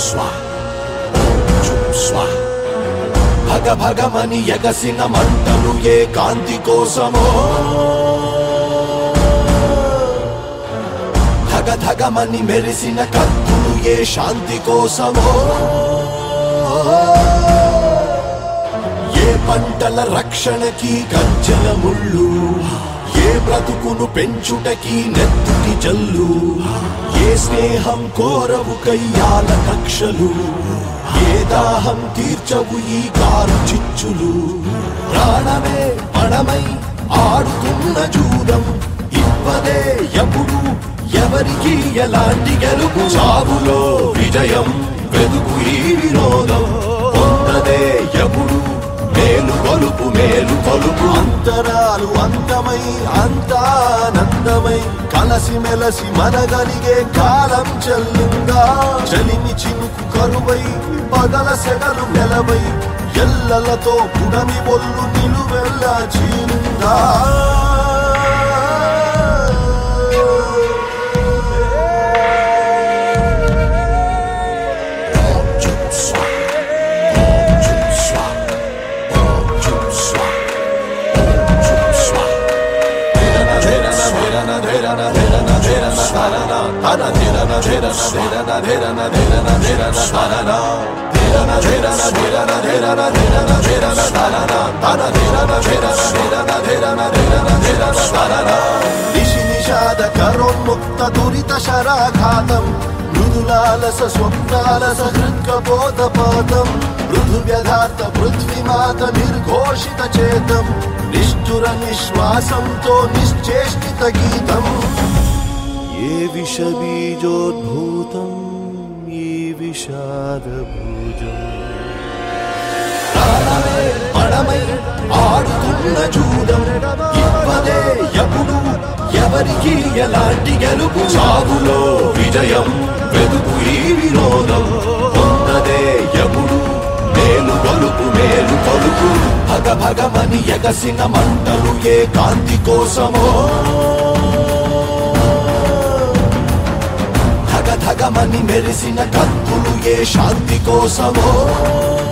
స్వా జుం స్వా భగ భగమని ఎగసిన మంటలు ఏ కాంతి కోసమో ధగ ధగమని మెరిసిన కత్తులు ఏ శాంతి కోసమో ఏ పంటల రక్షణకి గర్జన ముళ్ళు ఏ బ్రతుకును పెంచుటకి నెత్తుటి జల్లు ఏ స్నేహం కోరవు కయ్యాల కక్షలు ఏ దాహం తీర్చవు ఈ కారు చిచ్చులు ప్రాణమే పణమై ఆడుతున్న జూదం ఇవ్వదే ఎప్పుడు ఎవరికి ఎలాంటి గెలుపు చావులో విజయం వెతుకు ఈ వినోదం పొందదే ఎప్పుడు మేలు కొలుపు మేలు కొలుపు అంతరాలు అంతమై అంతానందమై కలసి మెలసి మనగలిగే కాలం చెల్లిందా చలిమి చినుకు కరువై పగల సెగలు నెలవై ఎల్లలతో పుడమి ఒళ్ళు నిలువెల్ల చీలిందా నిశి నిషాద కరోన్ముక్త దురిత శరాఘాతం మృదులాలస స్వప్నాలస హృత్కపోతపాతం మృదు వ్యధార్థ పృథ్వీమాత నిర్ఘోషిత చేతం నిష్ఠుర నిశ్వాసంతో నిశ్చేష్టిత గీతం ఏ విష బీజోద్భూతం ఈ విషాదభూజం ప్రాణమే పడమై ఆడుతున్న జూదం ఇవ్వదే ఎప్పుడు ఎవరికి ఎలాంటి గెలుపు చావులో విజయం వెతుకు ఈ వినోదం పొందదే ఎప్పుడు మేలు గొలుపు మేలు కొలుపు భగ భగమని ఎగసిన మంటలు ఏ కాంతి కోసమో ధగ ధగమని మెరిసిన కత్తులు ఏ శాంతి కోసమో